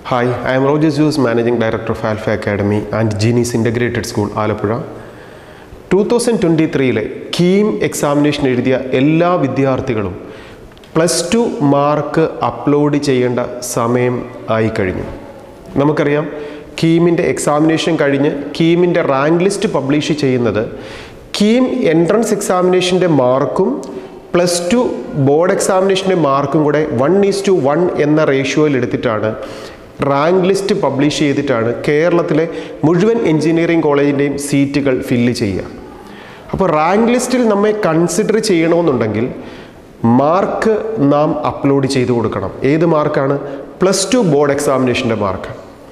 hi I'm റോജസ് Jose managing director of Alpha academy and Genius integrated school Alappuzha two thousand twenty ത്രീയിലെ KEAM examination എഴുതിയ എല്ലാ വിദ്യാർത്ഥികളും plus two mark upload ചെയ്യേണ്ട സമയം ആയിക്കഴിഞ്ഞു നമുക്കറിയാം കീമിൻ്റെ എക്സാമിനേഷൻ കഴിഞ്ഞ് കീമിൻ്റെ റാങ്ക് ലിസ്റ്റ് പബ്ലിഷ് ചെയ്യുന്നത് കീം എൻട്രൻസ് എക്സാമിനേഷൻ്റെ മാർക്കും പ്ലസ് ടു ബോർഡ് എക്സാമിനേഷൻ്റെ മാർക്കും കൂടെ വൺ ഈസ് ടു വൺ എന്ന റേഷ്യോയിൽ എടുത്തിട്ടാണ് റാങ്ക് ലിസ്റ്റ് പബ്ലിഷ് ചെയ്തിട്ടാണ് കേരളത്തിലെ മുഴുവൻ എഞ്ചിനീയറിംഗ് കോളേജിൻ്റെയും സീറ്റുകൾ ഫില്ല് ചെയ്യുക അപ്പോൾ റാങ്ക് ലിസ്റ്റിൽ നമ്മെ കൺസിഡർ ചെയ്യണമെന്നുണ്ടെങ്കിൽ മാർക്ക് നാം അപ്ലോഡ് ചെയ്ത് കൊടുക്കണം ഏത് മാർക്കാണ് പ്ലസ് ടു ബോർഡ് എക്സാമിനേഷൻ്റെ mark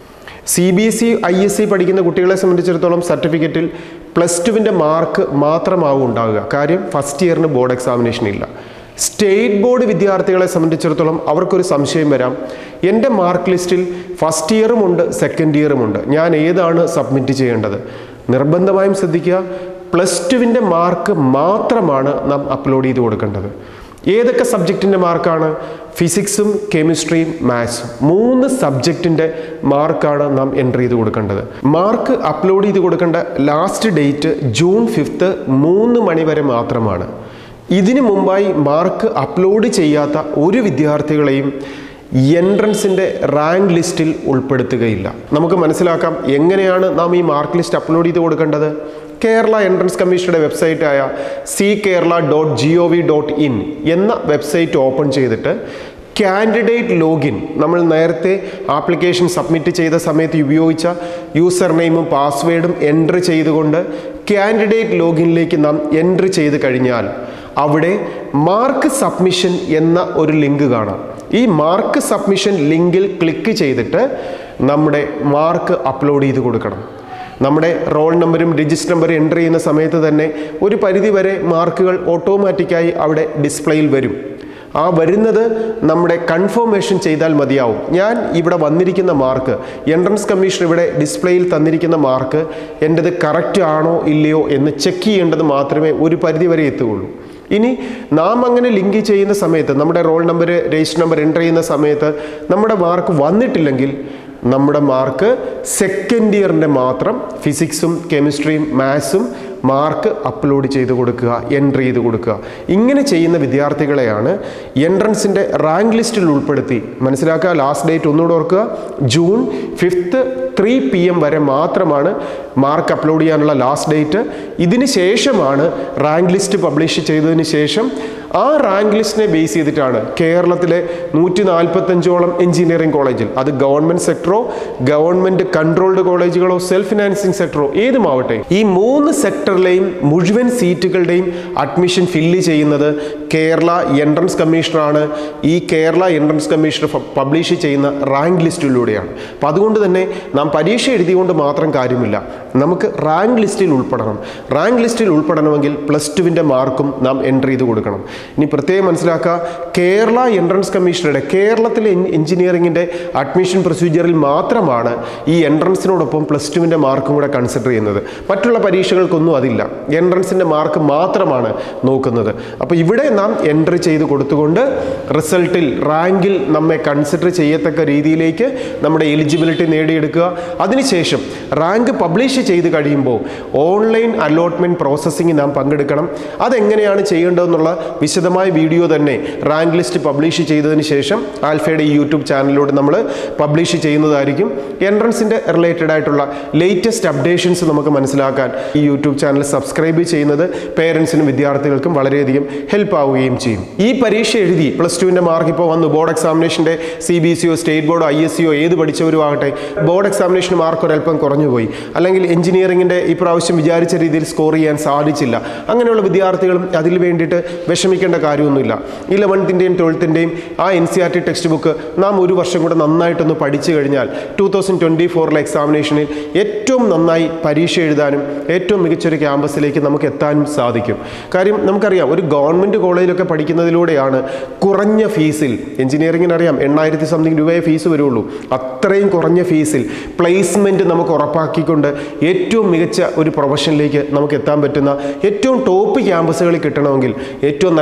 C B S E I S C പഠിക്കുന്ന കുട്ടികളെ സംബന്ധിച്ചിടത്തോളം സർട്ടിഫിക്കറ്റിൽ പ്ലസ് ടുവിൻ്റെ മാർക്ക് മാത്രമാവും ഉണ്ടാവുക കാര്യം ഫസ്റ്റ് ഇയറിന് ബോർഡ് എക്സാമിനേഷൻ ഇല്ല സ്റ്റേറ്റ് ബോർഡ് വിദ്യാർത്ഥികളെ സംബന്ധിച്ചിടത്തോളം അവർക്കൊരു സംശയം വരാം എൻ്റെ മാർക്ക് ലിസ്റ്റിൽ ഫസ്റ്റ് ഇയറും ഉണ്ട് സെക്കൻഡ് ഇയറും ഉണ്ട് ഞാൻ ഏതാണ് സബ്മിറ്റ് ചെയ്യേണ്ടത് നിർബന്ധമായും ശ്രദ്ധിക്കുക പ്ലസ് ടുവിൻ്റെ മാർക്ക് മാത്രമാണ് നാം അപ്ലോഡ് ചെയ്ത് കൊടുക്കേണ്ടത് ഏതൊക്കെ സബ്ജക്റ്റിൻ്റെ മാർക്കാണ് ഫിസിക്സും കെമിസ്ട്രിയും മാത്സും മൂന്ന് സബ്ജക്റ്റിൻ്റെ മാർക്കാണ് നാം എൻ്റർ ചെയ്ത് കൊടുക്കേണ്ടത് മാർക്ക് അപ്ലോഡ് ചെയ്ത് കൊടുക്കേണ്ട ലാസ്റ്റ് ഡേറ്റ് ജൂൺ ഫിഫ്ത്ത് മൂന്ന് മണി വരെ മാത്രമാണ് ഇതിനു മുമ്പായി മാർക്ക് അപ്ലോഡ് ചെയ്യാത്ത ഒരു വിദ്യാർത്ഥികളെയും എൻട്രൻസിൻ്റെ റാങ്ക് ലിസ്റ്റിൽ ഉൾപ്പെടുത്തുകയില്ല നമുക്ക് മനസ്സിലാക്കാം എങ്ങനെയാണ് നാം ഈ മാർക്ക് ലിസ്റ്റ് അപ്ലോഡ് ചെയ്ത് കൊടുക്കേണ്ടത് കേരള എൻട്രൻസ് കമ്മീഷനുടെ വെബ്സൈറ്റായ C Kerala dot G O V dot in എന്ന വെബ്സൈറ്റ് ഓപ്പൺ ചെയ്തിട്ട് കാൻഡിഡേറ്റ് ലോഗിൻ നമ്മൾ നേരത്തെ ആപ്ലിക്കേഷൻ സബ്മിറ്റ് ചെയ്ത സമയത്ത് ഉപയോഗിച്ച യൂസർ നെയിമും പാസ്വേഡും എൻട്രി ചെയ്തുകൊണ്ട് കാൻഡിഡേറ്റ് ലോഗിനിലേക്ക് നാം എൻട്രി ചെയ്ത് കഴിഞ്ഞാൽ അവിടെ മാർക്ക് സബ്മിഷൻ എന്ന ഒരു ലിങ്ക് കാണാം ഈ മാർക്ക് സബ്മിഷൻ ലിങ്കിൽ ക്ലിക്ക് ചെയ്തിട്ട് നമ്മുടെ മാർക്ക് അപ്ലോഡ് ചെയ്ത് കൊടുക്കണം നമ്മുടെ റോൾ നമ്പരും രജിസ്റ്റർ നമ്പറും എൻ്റർ ചെയ്യുന്ന സമയത്ത് തന്നെ ഒരു പരിധി വരെ മാർക്കുകൾ ഓട്ടോമാറ്റിക്കായി അവിടെ ഡിസ്പ്ലേയിൽ വരും ആ വരുന്നത് നമ്മുടെ കൺഫർമേഷൻ ചെയ്താൽ മതിയാവും ഞാൻ ഇവിടെ വന്നിരിക്കുന്ന മാർക്ക് എൻട്രൻസ് കമ്മീഷൻ ഇവിടെ ഡിസ്പ്ലേയിൽ തന്നിരിക്കുന്ന മാർക്ക് എൻ്റെത് കറക്റ്റ് ആണോ ഇല്ലയോ എന്ന് ചെക്ക് ചെയ്യേണ്ടത് മാത്രമേ ഒരു പരിധി വരെ എത്തുകയുള്ളൂ ഇനി നാം അങ്ങനെ ലിങ്ക് ചെയ്യുന്ന സമയത്ത് നമ്മുടെ roll number register number enter ചെയ്യുന്ന സമയത്ത് നമ്മുടെ മാർക്ക് വന്നിട്ടില്ലെങ്കിൽ നമ്മുടെ മാർക്ക് സെക്കൻഡ് ഇയറിൻ്റെ മാത്രം ഫിസിക്സും കെമിസ്ട്രിയും മാത്സും മാർക്ക് അപ്ലോഡ് ചെയ്ത് കൊടുക്കുക എൻട്രി ചെയ്ത് കൊടുക്കുക ഇങ്ങനെ ചെയ്യുന്ന വിദ്യാർത്ഥികളെയാണ് എൻട്രൻസിൻ്റെ റാങ്ക് ലിസ്റ്റിൽ ഉൾപ്പെടുത്തി മനസ്സിലാക്കുക ലാസ്റ്റ് ഡേറ്റ് ഒന്നുകൂടെ ഓർക്കുക June fifth three P M വരെ മാത്രമാണ് മാർക്ക് അപ്ലോഡ് ചെയ്യാനുള്ള ലാസ്റ്റ് ഡേറ്റ് ഇതിന് ശേഷമാണ് റാങ്ക് ലിസ്റ്റ് പബ്ലിഷ് ചെയ്തതിന് ശേഷം ആ റാങ്ക് ലിസ്റ്റിനെ ബേസ് ചെയ്തിട്ടാണ് കേരളത്തിലെ നൂറ്റി നാൽപ്പത്തഞ്ചോളം എഞ്ചിനീയറിംഗ് കോളേജിൽ അത് ഗവൺമെൻറ് സെക്ടറോ ഗവൺമെൻറ് കൺട്രോൾഡ് കോളേജുകളോ സെൽഫ് ഫിനാൻസിങ് സെക്ടറോ ഏതുമാവട്ടെ ഈ മൂന്ന് സെക്ടറിലെയും മുഴുവൻ സീറ്റുകളുടെയും അഡ്മിഷൻ ഫില്ല് ചെയ്യുന്നത് കേരള എൻട്രൻസ് കമ്മീഷണറാണ് ഈ കേരള എൻട്രൻസ് കമ്മീഷണർ പബ്ലിഷ് ചെയ്യുന്ന റാങ്ക് ലിസ്റ്റിലൂടെയാണ് അപ്പം അതുകൊണ്ട് തന്നെ നാം പരീക്ഷ എഴുതിയുകൊണ്ട് മാത്രം കാര്യമില്ല നമുക്ക് റാങ്ക് ലിസ്റ്റിൽ ഉൾപ്പെടണം റാങ്ക് ലിസ്റ്റിൽ ഉൾപ്പെടണമെങ്കിൽ പ്ലസ് ടുവിൻ്റെ മാർക്കും നാം എൻ്റർ ചെയ്ത് കൊടുക്കണം ഇനി പ്രത്യേകം മനസ്സിലാക്കുക കേരള എൻട്രൻസ് കമ്മീഷനുടെ കേരളത്തിലെ എഞ്ചിനീയറിംഗിൻ്റെ അഡ്മിഷൻ പ്രൊസീജിയറിൽ മാത്രമാണ് ഈ എൻട്രൻസിനോടൊപ്പം പ്ലസ് ടുവിൻ്റെ മാർക്കും കൂടെ കൺസിഡർ ചെയ്യുന്നത് മറ്റുള്ള പരീക്ഷകൾക്കൊന്നും അതില്ല എൻട്രൻസിൻ്റെ മാർക്ക് മാത്രമാണ് നോക്കുന്നത് അപ്പോൾ ഇവിടെ നാം എൻട്രി ചെയ്ത് കൊടുത്തുകൊണ്ട് റിസൾട്ടിൽ റാങ്കിൽ നമ്മെ കൺസിഡർ ചെയ്യത്തക്ക രീതിയിലേക്ക് നമ്മുടെ എലിജിബിലിറ്റി നേടിയെടുക്കുക അതിനുശേഷം റാങ്ക് പബ്ലിഷ് ചെയ്ത് കഴിയുമ്പോൾ ഓൺലൈൻ അലോട്ട്മെൻറ്റ് പ്രോസസ്സിംഗ് നാം പങ്കെടുക്കണം അതെങ്ങനെയാണ് ചെയ്യേണ്ടതെന്നുള്ള വിശദമായ വീഡിയോ തന്നെ റാങ്ക് ലിസ്റ്റ് പബ്ലിഷ് ചെയ്തതിന് ശേഷം ആൽഫയുടെ ഈ യൂട്യൂബ് ചാനലിലൂടെ നമ്മൾ പബ്ലിഷ് ചെയ്യുന്നതായിരിക്കും എൻട്രൻസിൻ്റെ റിലേറ്റഡ് ആയിട്ടുള്ള ലേറ്റസ്റ്റ് അപ്ഡേഷൻസ് നമുക്ക് മനസ്സിലാക്കാൻ ഈ യൂട്യൂബ് ചാനൽ സബ്സ്ക്രൈബ് ചെയ്യുന്നത് പേരൻസിനും വിദ്യാർത്ഥികൾക്കും വളരെയധികം ഹെൽപ്പ് ആവുകയും ചെയ്യും ഈ പരീക്ഷ എഴുതി പ്ലസ് ടുവിൻ്റെ മാർക്ക് ഇപ്പോൾ വന്നു ബോർഡ് എക്സാമിനേഷൻ്റെ സി ബി സിയോ സ്റ്റേറ്റ് ബോർഡോ ഐ എസ് സിയോ ഏത് പഠിച്ചവരും ആകട്ടെ ബോർഡ് എക്സാമിനേഷൻ മാർക്ക് ഒരല്പം കുറഞ്ഞു പോയി അല്ലെങ്കിൽ എഞ്ചിനീയറിംഗിൻ്റെ ഈ പ്രാവശ്യം വിചാരിച്ച രീതിയിൽ സ്കോർ ചെയ്യാൻ സാധിച്ചില്ല അങ്ങനെയുള്ള വിദ്യാർത്ഥികളും അതിൽ വേണ്ടിയിട്ട് വിഷമിക്കേണ്ട കാര്യമൊന്നുമില്ല ഇലവൻത്തിൻ്റെയും ട്വൽത്തിൻ്റെയും ആ N C R T textbook നാം ഒരു വർഷം കൂടെ നന്നായിട്ടൊന്ന് പഠിച്ചു കഴിഞ്ഞാൽ ടു തൗസൻഡ് ട്വൻറ്റി ഫോറിലെ എക്സാമിനേഷനിൽ ഏറ്റവും നന്നായി പരീക്ഷ എഴുതാനും ഏറ്റവും മികച്ചൊരു ക്യാമ്പസിലേക്ക് നമുക്ക് എത്താനും സാധിക്കും കാര്യം നമുക്കറിയാം ഒരു ഗവൺമെൻറ് കോളേജിലൊക്കെ പഠിക്കുന്നതിലൂടെയാണ് കുറഞ്ഞ ഫീസിൽ എഞ്ചിനീയറിംഗിന് അറിയാം എണ്ണായിരത്തി സംതിങ് രൂപയെ ഫീസ് വരുള്ളൂ അത്രയും കുറഞ്ഞ ഫീസിൽ പ്ലേസ്മെൻറ്റ് നമുക്ക് ഉറപ്പാക്കിക്കൊണ്ട് ഏറ്റവും മികച്ച ഒരു പ്രൊഫഷനിലേക്ക് നമുക്ക് എത്താൻ പറ്റുന്ന ഏറ്റവും ടോപ്പ് ക്യാമ്പസുകളിൽ കിട്ടണമെങ്കിൽ ഏറ്റവും നല്ല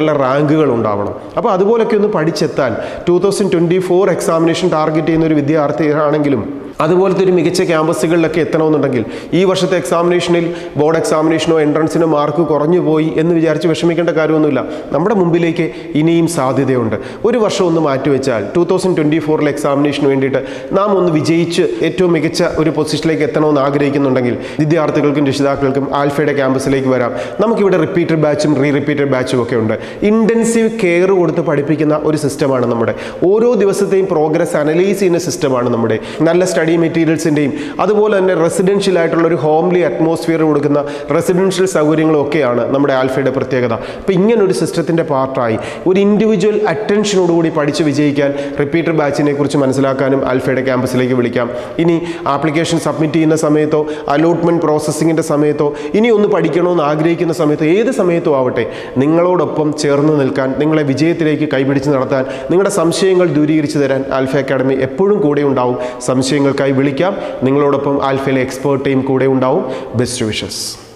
നല്ല റാങ്കുകൾ ഉണ്ടാവണം അപ്പോൾ അതുപോലൊക്കെ ഒന്ന് പഠിച്ചെത്താൻ two thousand twenty four examination target ചെയ്യുന്ന ഒരു വിദ്യാർത്ഥിയാണെങ്കിലും അതുപോലത്തെ ഒരു മികച്ച ക്യാമ്പസുകളിലൊക്കെ എത്തണമെന്നുണ്ടെങ്കിൽ ഈ വർഷത്തെ എക്സാമിനേഷനിൽ ബോർഡ് എക്സാമിനേഷനോ എൻട്രൻസിനോ മാർക്ക് കുറഞ്ഞു പോയി എന്ന് വിചാരിച്ച് വിഷമിക്കേണ്ട കാര്യമൊന്നുമില്ല നമ്മുടെ മുമ്പിലേക്ക് ഇനിയും സാധ്യതയുണ്ട് ഒരു വർഷം ഒന്ന് മാറ്റിവെച്ചാൽ ടൂ തൗസൻഡ് ട്വൻറ്റി ഫോറിലെ എക്സാമിനേഷന് വേണ്ടിയിട്ട് നാം ഒന്ന് വിജയിച്ച് ഏറ്റവും മികച്ച ഒരു പൊസിഷനിലേക്ക് എത്തണമെന്ന് ആഗ്രഹിക്കുന്നുണ്ടെങ്കിൽ വിദ്യാർത്ഥികൾക്കും രക്ഷിതാക്കൾക്കും ആൽഫയുടെ ക്യാമ്പസിലേക്ക് വരാം നമുക്കിവിടെ റിപ്പീറ്റഡ് ബാച്ചും റീ റിപ്പീറ്റഡ് ബാച്ചും ഒക്കെ ഉണ്ട് ഇൻറ്റൻസീവ് കെയർ കൊടുത്ത് പഠിപ്പിക്കുന്ന ഒരു സിസ്റ്റമാണ് നമ്മുടെ ഓരോ ദിവസത്തെയും പ്രോഗ്രസ് അനലൈസ് ചെയ്യുന്ന സിസ്റ്റമാണ് നമ്മുടെ നല്ല സ്റ്റഡി മെറ്റീരിയൽസിൻ്റെയും അതുപോലെ തന്നെ റെസിഡൻഷ്യൽ ആയിട്ടുള്ള ഒരു ഹോംലി അറ്റ്മോസ്ഫിയർ കൊടുക്കുന്ന റെസിഡൻഷ്യൽ സൗകര്യങ്ങളും ഒക്കെയാണ് നമ്മുടെ ആൽഫയുടെ പ്രത്യേകത അപ്പോൾ ഇങ്ങനെ ഒരു സിസ്റ്റത്തിൻ്റെ പാർട്ടായി ഒരു ഇൻഡിവിജ്വൽ അറ്റൻഷനോടുകൂടി പഠിച്ച് വിജയിക്കാൻ റിപ്പീറ്റർ ബാച്ചിനെ കുറിച്ച് മനസ്സിലാക്കാനും ആൽഫയുടെ ക്യാമ്പസിലേക്ക് വിളിക്കാം ഇനി ആപ്ലിക്കേഷൻ സബ്മിറ്റ് ചെയ്യുന്ന സമയത്തോ അലോട്ട്മെൻറ്റ് പ്രോസസ്സിങ്ങിൻ്റെ സമയത്തോ ഇനി ഒന്ന് പഠിക്കണമെന്ന് ആഗ്രഹിക്കുന്ന സമയത്തോ ഏത് സമയത്തോ ആവട്ടെ നിങ്ങളോടൊപ്പം ചേർന്ന് നിൽക്കാൻ നിങ്ങളെ വിജയത്തിലേക്ക് കൈപിടിച്ച് നടത്താൻ നിങ്ങളുടെ സംശയങ്ങൾ ദൂരീകരിച്ച് തരാൻ ആൽഫ അക്കാഡമി എപ്പോഴും കൂടെ ഉണ്ടാവും സംശയങ്ങൾക്കായി വിളിക്കാം നിങ്ങളോടൊപ്പം ആൽഫയിലെ എക്സ്പേർട്ട് ടീം കൂടെ ഉണ്ടാവും ബെസ്റ്റ് വിഷസ്